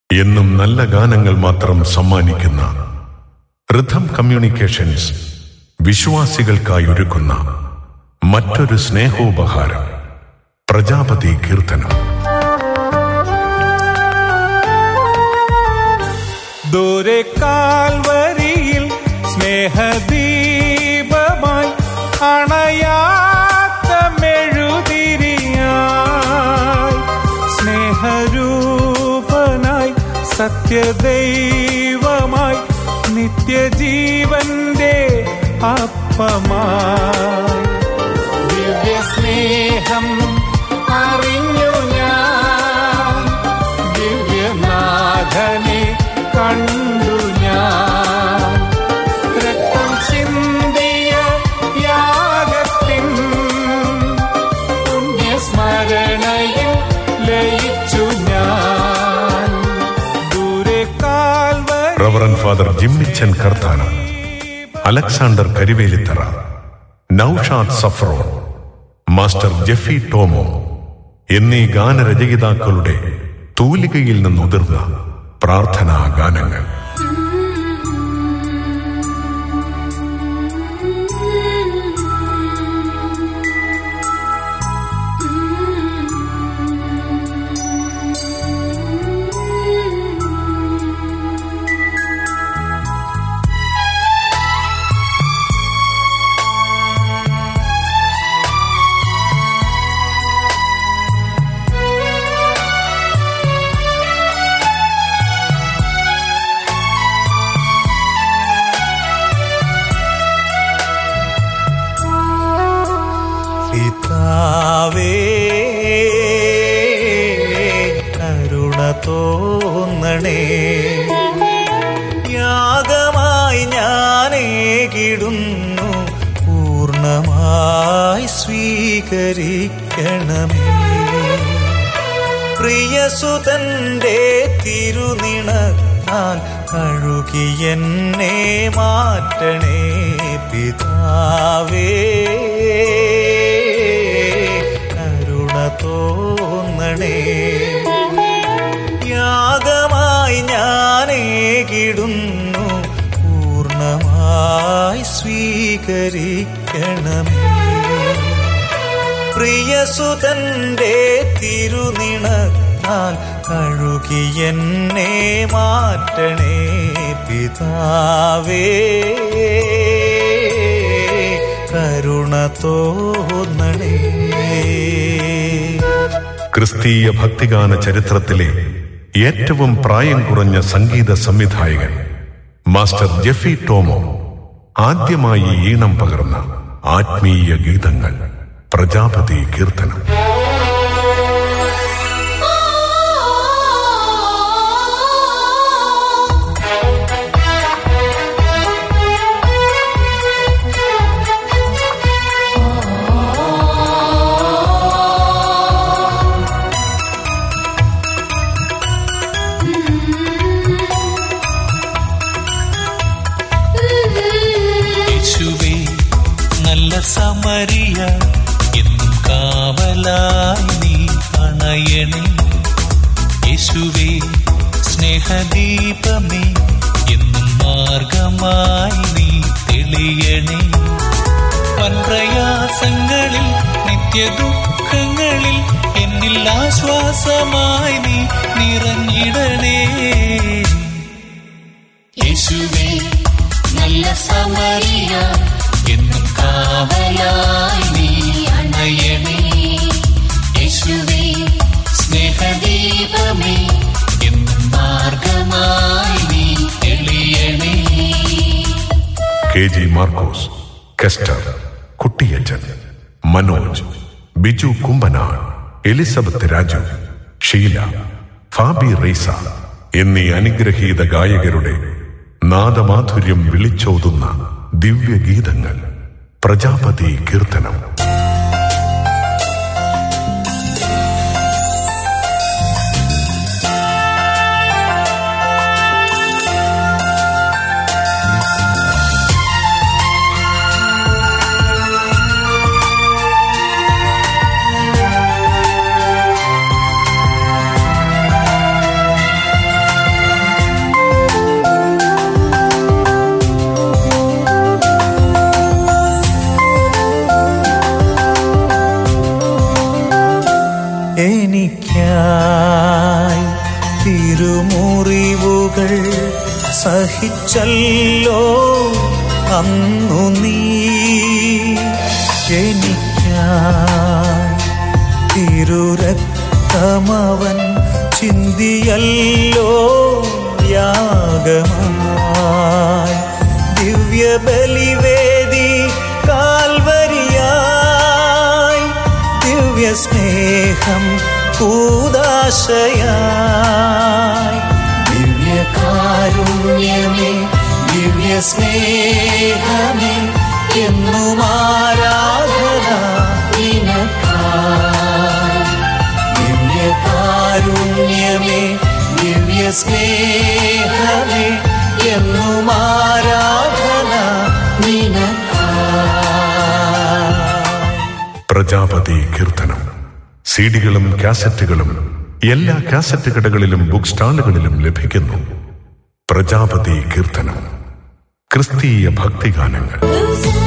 എന്നും നല്ല ഗാനങ്ങൾ മാത്രം സമ്മാനിക്കുന്ന റിഥം കമ്മ്യൂണിക്കേഷൻസ് വിശ്വാസികൾക്കായി ഒരുക്കുന്ന മറ്റൊരു സ്നേഹോപഹാരം പ്രജാപതി കീർത്തനം ദൂരെ കാൽവരിയിൽ സ്നേഹദീപമായി അണയാത്ത മെഴുതിരിയായി സ്നേഹരൂപനായി സത്യദൈവമായി നിത്യജീവന്റെ അപ്പമായി ദിവ്യസ്നേഹം അറിഞ്ഞു ഞാൻ ദിവ്യനാഥനെ കണ്ടു ഞാൻ രക്തം ചിന്തിയ യാഗത്തിൻ പുണ്യസ്മരണയിൽ ലയിച്ചു ഞാൻ ദൂരെ Calvary Reverend father Jimmichan Karthanam Alexander Karivelithara Noushad Safaron master Jeffy Tomo എന്നീ ഗാനരചയിതാക്കളുടെ തൂലികയിൽ നിന്നുതിർന്ന പ്രാർത്ഥനാ ഗാനങ്ങൾ പിതാവേ കരുണ തോന്നണേ യാഗമായി ഞാനേകിടുന്നു പൂർണ്ണമായി സ്വീകരിക്കണമേ പ്രിയസുതന്റെ തിരുനിണത്താൽ കഴുകി എന്നെ മാറ്റണേ പിതാവേ കരുണ തോന്നണേ യാഗമായി ഞാനേകിടുന്നു പൂർണ്ണമായി സ്വീകരിക്കണമേ പ്രിയസുതന്റെ തിരുനിണത്താൽ കഴുകി എന്നെ മാറ്റണേ പിതാവേ കരുണ തോന്നണേ ക്രിസ്തീയ ഭക്തിഗാന ചരിത്രത്തിലെ ഏറ്റവും പ്രായം കുറഞ്ഞ സംഗീത സംവിധായകൻ മാസ്റ്റർ ജെഫി ടോമോ ആദ്യമായി ഈണം പകർന്ന ആത്മീയ ഗീതങ്ങൾ പ്രജാപതി കീർത്തനം യേശുവേ നല്ല സമരിയ എന്നും കാവലായി നീ അണയണേ യേശുവേ സ്നേഹദീപമേ എന്നും മാർഗമായി നീ തെളിയണേ വൻപ്രയാസങ്ങളിൽ നിത്യദുഃഖങ്ങളിൽ എന്നിൽ ആശ്വാസമായി നീ നിറഞ്ഞിടണേ യേശുവേ നല്ല സമരിയ എന്നും കാവലായി നീ അണയണേ യേശുവേ സ്നേഹദീപമേ എന്നും മാർഗമായി നീ തെളിയണേ കെ ജി മാർക്കോസ് കെസ്റ്റർ കുട്ടിയച്ചൻ മനോജ് ബിജു കുമ്പനാട് എലിസബത്ത് രാജു ഷീല ഫാബി റൈസ എന്നീ അനുഗ്രഹീത ഗായകരുടെ നാദമാധുര്യം വിളിച്ചോതുന്ന ദിവ്യഗീതങ്ങൾ പ്രജാപതി കീർത്തനം യേശുവേ തിരുമുറിവുകൾ സഹിച്ചല്ലോ അന്നു നീ എനിക്കായി തിരുരക്തമവൻ ചിന്തിയല്ലോ യാഗമായി ദിവ്യബലിവേദി കാൽവരിയായി ദിവ്യസ്നേഹം കൂതാശയായി ദിവ്യകാരുണ്യമേ ദിവ്യസ്നേഹമേ എന്നും ആരാധന നിനക്കായി ദിവ്യകാരുണ്യമേ ദിവ്യസ്നേഹമേ എന്നും ആരാധന നിനക്കായി പ്രജാപതി കീർത്തനം സീഡികളും കാസറ്റുകളും എല്ലാ കാസറ്റ് കടകളിലും ബുക്ക് സ്റ്റാളുകളിലും ലഭിക്കുന്നു പ്രജാപതി കീർത്തനം ക്രിസ്തീയ ഭക്തിഗാനങ്ങൾ Losing